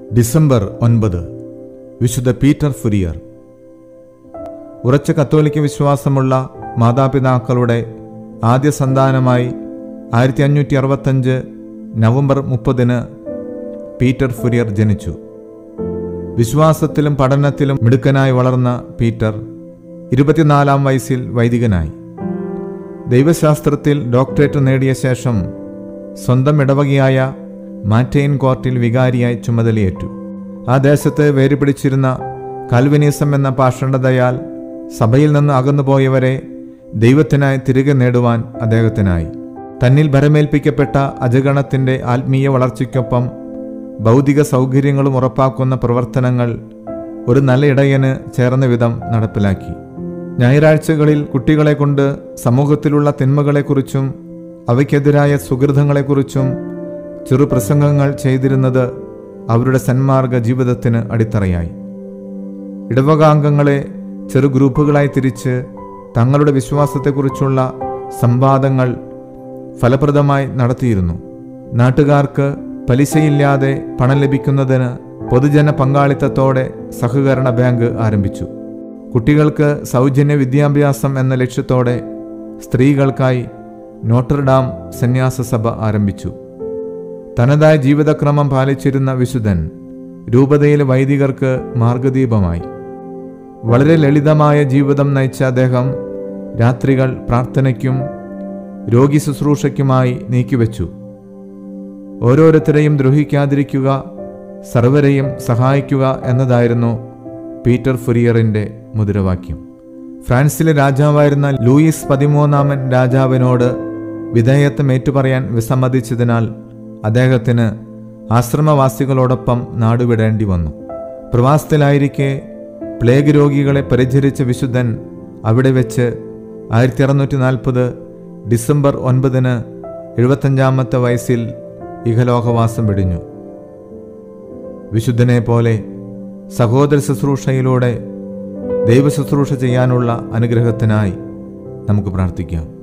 December ഒൻപത് വിശുദ്ധ Peter ഫുരിയർ ഉറച്ച കത്തോലിക്ക വിശ്വാസമുള്ള മാതാപിതാക്കളുടെ ആദ്യ സന്താനമായി ആയിരത്തി അഞ്ഞൂറ്റി അറുപത്തഞ്ച് നവംബർ മുപ്പതിന് പീറ്റർ ഫുരിയർ ജനിച്ചു വിശ്വാസത്തിലും പഠനത്തിലും മിടുക്കനായി വളർന്ന പീറ്റർ ഇരുപത്തിനാലാം വയസ്സിൽ വൈദികനായി ദൈവശാസ്ത്രത്തിൽ ഡോക്ടറേറ്റ് നേടിയ ശേഷം സ്വന്തം ഇടവകയായ മാറ്റൈൻ കോർട്ടിൽ വികാരിയായി ചുമതലയേറ്റു ആ ദേശത്ത് വേരുപിടിച്ചിരുന്ന കാൽവിനീസം എന്ന പാഷണ്ഡതയാൽ സഭയിൽ നിന്ന് അകന്നുപോയവരെ ദൈവത്തിനായി തിരികെ നേടുവാൻ അദ്ദേഹത്തിനായി തന്നിൽ ഭരമേൽപ്പിക്കപ്പെട്ട അജഗണത്തിൻ്റെ ആത്മീയ വളർച്ചയ്ക്കൊപ്പം ഭൗതിക സൗകര്യങ്ങളും ഉറപ്പാക്കുന്ന പ്രവർത്തനങ്ങൾ ഒരു നല്ല ഇടയന് ചേർന്ന വിധം നടപ്പിലാക്കി ഞായറാഴ്ചകളിൽ കുട്ടികളെ കൊണ്ട് സമൂഹത്തിലുള്ള തിന്മകളെക്കുറിച്ചും അവയ്ക്കെതിരായ സുഹൃതങ്ങളെക്കുറിച്ചും ചെറുപ്രസംഗങ്ങൾ ചെയ്തിരുന്നത് അവരുടെ സന്മാർഗ ജീവിതത്തിന് അടിത്തറയായി ഇടവകാംഗങ്ങളെ ചെറു ഗ്രൂപ്പുകളായി തിരിച്ച് തങ്ങളുടെ വിശ്വാസത്തെക്കുറിച്ചുള്ള സംവാദങ്ങൾ ഫലപ്രദമായി നടത്തിയിരുന്നു നാട്ടുകാർക്ക് പലിശയില്ലാതെ പണം ലഭിക്കുന്നതിന് പൊതുജന പങ്കാളിത്തത്തോടെ സഹകരണ ബാങ്ക് ആരംഭിച്ചു കുട്ടികൾക്ക് സൗജന്യ വിദ്യാഭ്യാസം എന്ന ലക്ഷ്യത്തോടെ സ്ത്രീകൾക്കായി നോട്ടർഡാം സന്യാസ സഭ ആരംഭിച്ചു തനതായ ജീവിതക്രമം പാലിച്ചിരുന്ന വിശുദ്ധൻ രൂപതയിലെ വൈദികർക്ക് മാർഗദീപമായി വളരെ ലളിതമായ ജീവിതം നയിച്ച അദ്ദേഹം രാത്രികൾ പ്രാർത്ഥനയ്ക്കും രോഗി ശുശ്രൂഷയ്ക്കുമായി നീക്കിവെച്ചു ഓരോരുത്തരെയും ദ്രോഹിക്കാതിരിക്കുക സർവരെയും സഹായിക്കുക എന്നതായിരുന്നു പീറ്റർ ഫുരിയറിന്റെ മുദ്രാവാക്യം ഫ്രാൻസിലെ രാജാവായിരുന്ന ലൂയിസ് പതിമൂന്നാമൻ രാജാവിനോട് വിധേയത്വം ഏറ്റുപറയാൻ വിസമ്മതിച്ചതിനാൽ അദ്ദേഹത്തിന് ആശ്രമവാസികളോടൊപ്പം നാടുവിടേണ്ടി വന്നു പ്രവാസത്തിലായിരിക്കെ പ്ലേഗ് രോഗികളെ പരിചരിച്ച വിശുദ്ധൻ അവിടെ വെച്ച് ആയിരത്തി അറുന്നൂറ്റി നാൽപ്പത് ഡിസംബർ ഒൻപതിന് എഴുപത്തഞ്ചാമത്തെ വയസ്സിൽ ഇഹലോകവാസം വെടിഞ്ഞു വിശുദ്ധനെ പോലെ സഹോദര ശുശ്രൂഷയിലൂടെ ദൈവ ശുശ്രൂഷ ചെയ്യാനുള്ള അനുഗ്രഹത്തിനായി നമുക്ക് പ്രാർത്ഥിക്കാം